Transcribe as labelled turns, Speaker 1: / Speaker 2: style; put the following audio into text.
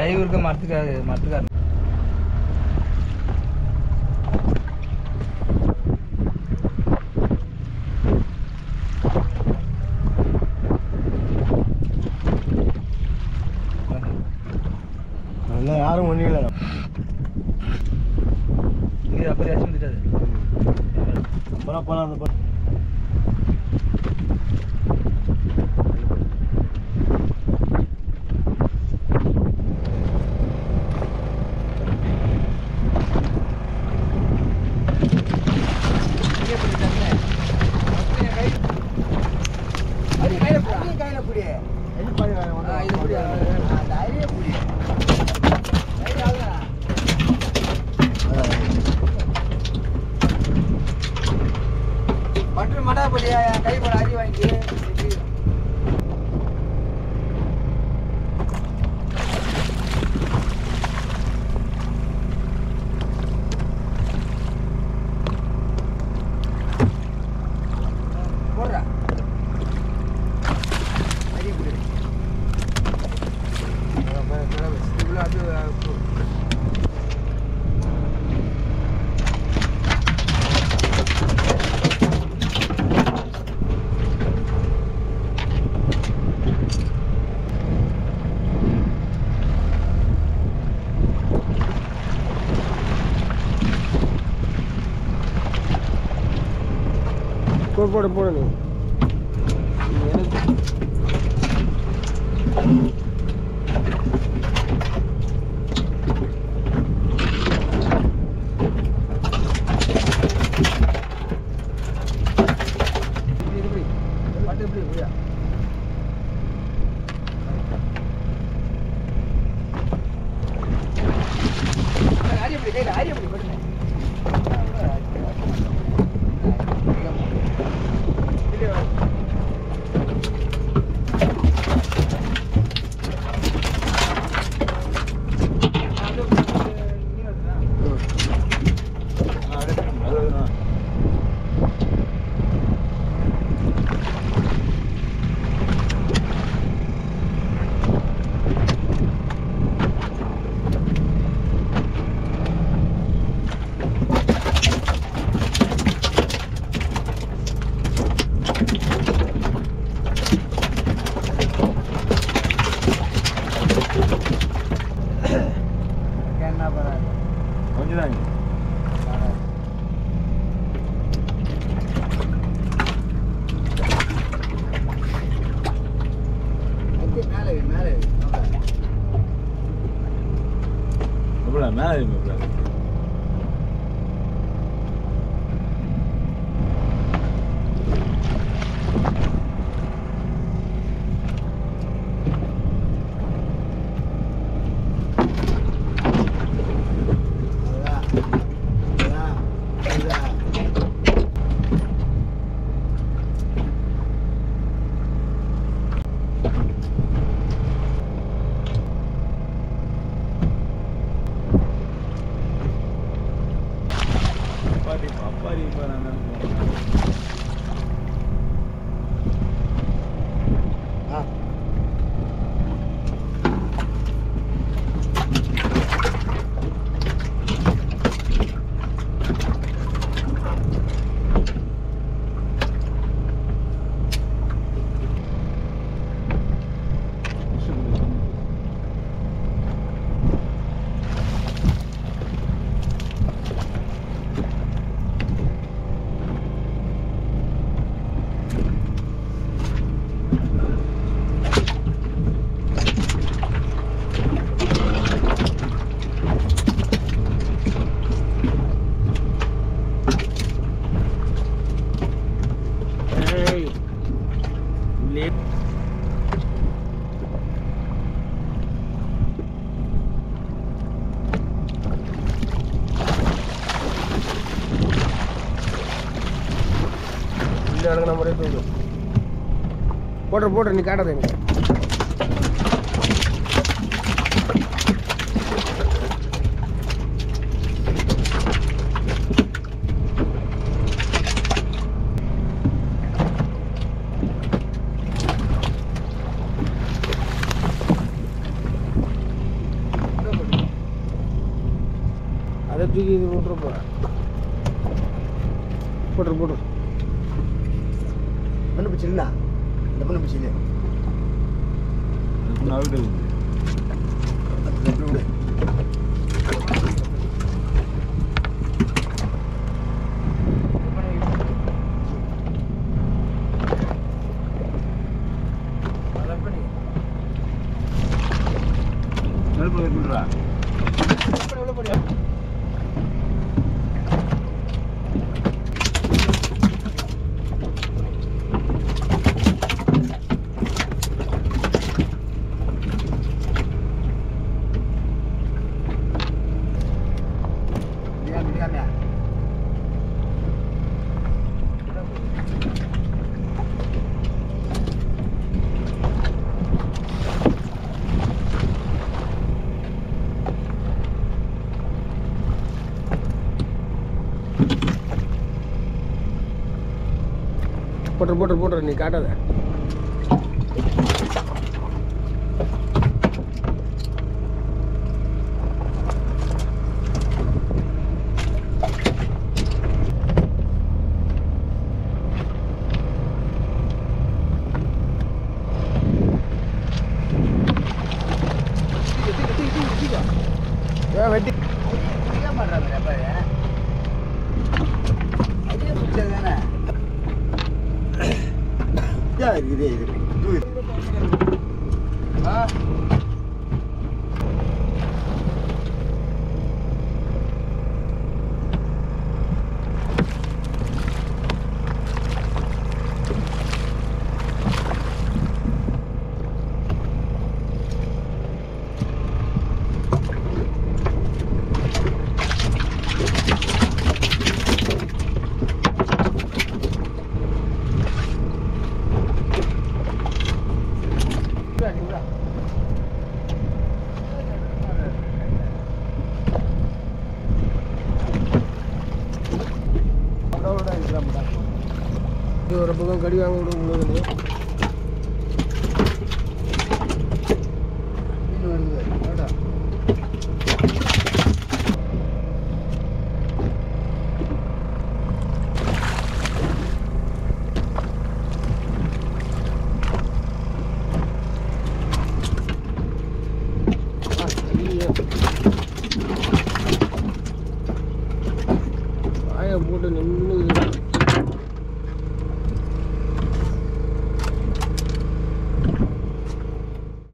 Speaker 1: டிரைவருக்கு மரத்துக்காரு மரத்துக்காரு
Speaker 2: அதெல்லாம் யாரும் ஒன்றும் இல்லை
Speaker 1: இது அப்படி ஆச்சு வந்துட்டாது
Speaker 2: அப்புறம் போனால் அந்த ப-
Speaker 1: மற்றும் மடா போலியா கை போட அடி வாங்கி போடுறா அடி போடு இவ்வளோ அது
Speaker 2: போடு போடு போடு நீ
Speaker 1: இது இப்படி பட்டு இப்படி இப்படியா ஆரிய அப்படி கையில் ஆரிய அப்படி பட்டு என்ன பரவாயில்ல
Speaker 2: கொஞ்சம் தான்
Speaker 1: மேலே மேலே
Speaker 2: எவ்வளோ மேலே எவ்வளோ அப்பாடி அப்பாடி இப்போ நான்
Speaker 1: ஆ
Speaker 2: ஏய் உள்ளே
Speaker 1: இல்லை எனக்கு நம்ம போயிடு போட்டுற போட்டுற நீ காட்டாத எனக்கு போகிறேன் போட்டுரு போட்டுரு
Speaker 3: மண்ணு பிடிச்சி இல்ல இந்த மண்ணு பிடிச்சி இல்லையா
Speaker 2: அதுக்கு நான் வீடு இருக்குது
Speaker 3: அப்படி விடு
Speaker 2: நெருப்பு இருக்குன்றா
Speaker 3: முடியாம முடியாம
Speaker 1: போட்டுரு போட்டுரு போட்டுரு நீ காட்டாத ஏன் வெட்டி
Speaker 3: முடிய மாட்டாங்க அப்பாவே அதே பிடிச்சதானே இது இது இது ஆ
Speaker 1: இது ஒரு பக்கம் கடி வாங்க விட உங்களுக்கு